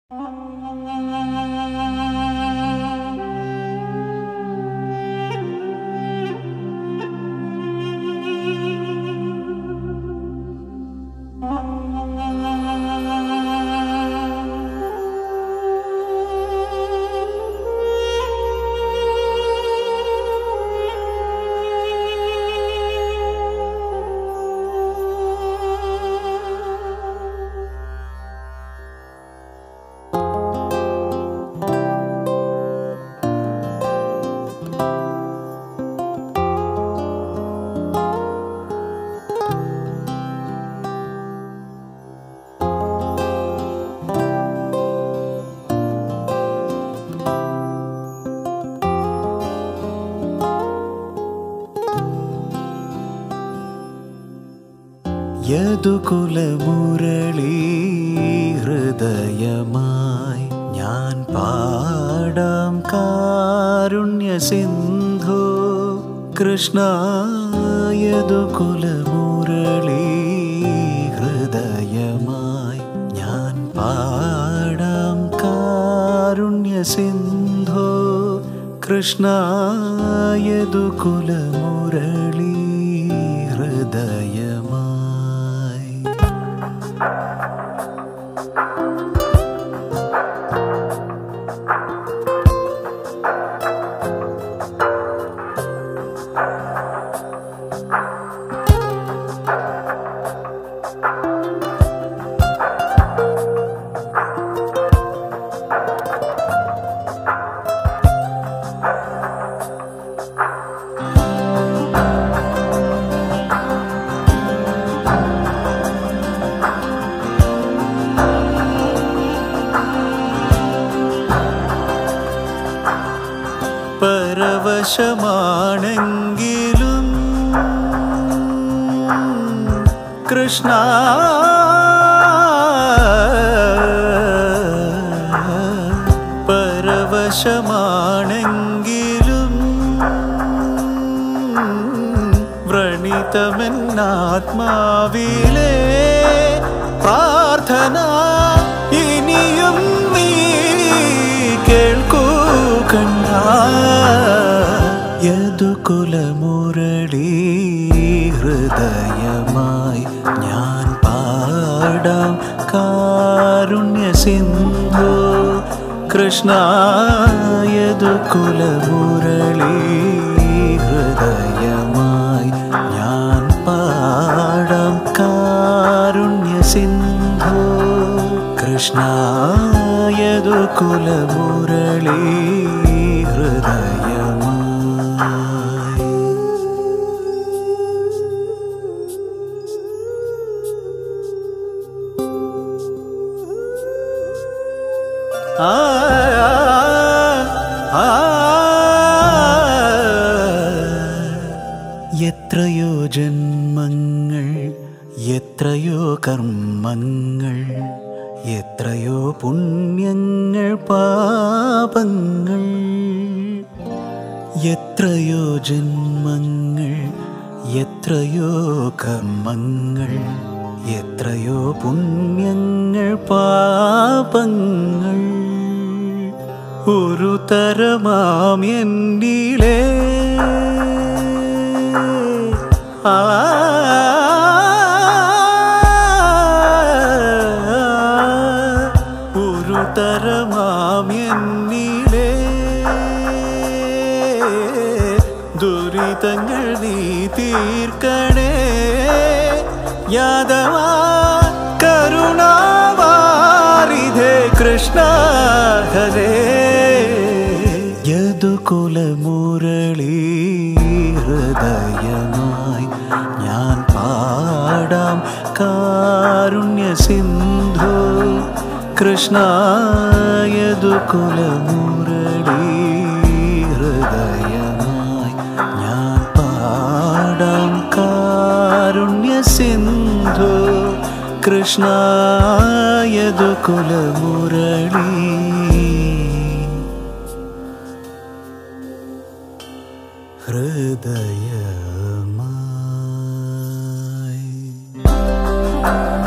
യദുകുലമുരളീ ഹൃദയമായി ഞാൻ പാടാം കാരുണ്യ സിന്ധു കൃഷ്ണ യദുകുലമുരളീ ഹൃദയമായി ഞാൻ പാടാം കാരുണ്യ സിന്ധു കൃഷ്ണ യദുകുലമുരളീ ഹൃദയമായി പരവശമാണെങ്കിലും കൃഷ്ണ പരവശമാണെങ്കിലും വ്രണിതമെന്നാത്മാവിലെ പ്രാർത്ഥന ഇനിയും നീ കേൾക്കൂ കണ്ണ യദുകുലമുരളി ഹൃദയമായി ഞാൻ പാടാം കാരുണ്യ സിന്ധു കൃഷ്ണ യദുകുലമുരളി ഹൃദയമായി ഞാൻ പാടാം കാരുണ്യ സിന്ധു കൃഷ്ണ യദുകുലമുരളി ഹൃദയമായി ആ ആ, ആ. എത്രയോ ജന്മങ്ങൾ എത്രയോ കർമ്മങ്ങൾ എത്രയോ പുണ്യങ്ങൾ പാപങ്ങൾ എത്രയോ ജന്മങ്ങൾ എത്രയോ കർമ്മങ്ങൾ എത്രയോ പുണ്യങ്ങൾ പാപങ്ങൾ ഒരു തരമാം എന്നിലേ ആ ഒരു തരമാം എന്നിലേ ദുരിതങ്ങൾ നീ തീർക്കണേ യാദവ കരുണാവാരിധേ കൃഷ്ണ ഹരേ യദുകുലമുരളി ഹൃദയമായി ഞാൻ പാടാം കാരുണ്യ സിന്ധു കൃഷ്ണ യദുകുലമുരളി ഹൃദയമായി ഞാൻ പാടാം കാരുണ്യ സിന്ധു കൃഷ്ണ യദുകുലമുരളി ഹൃദയമായി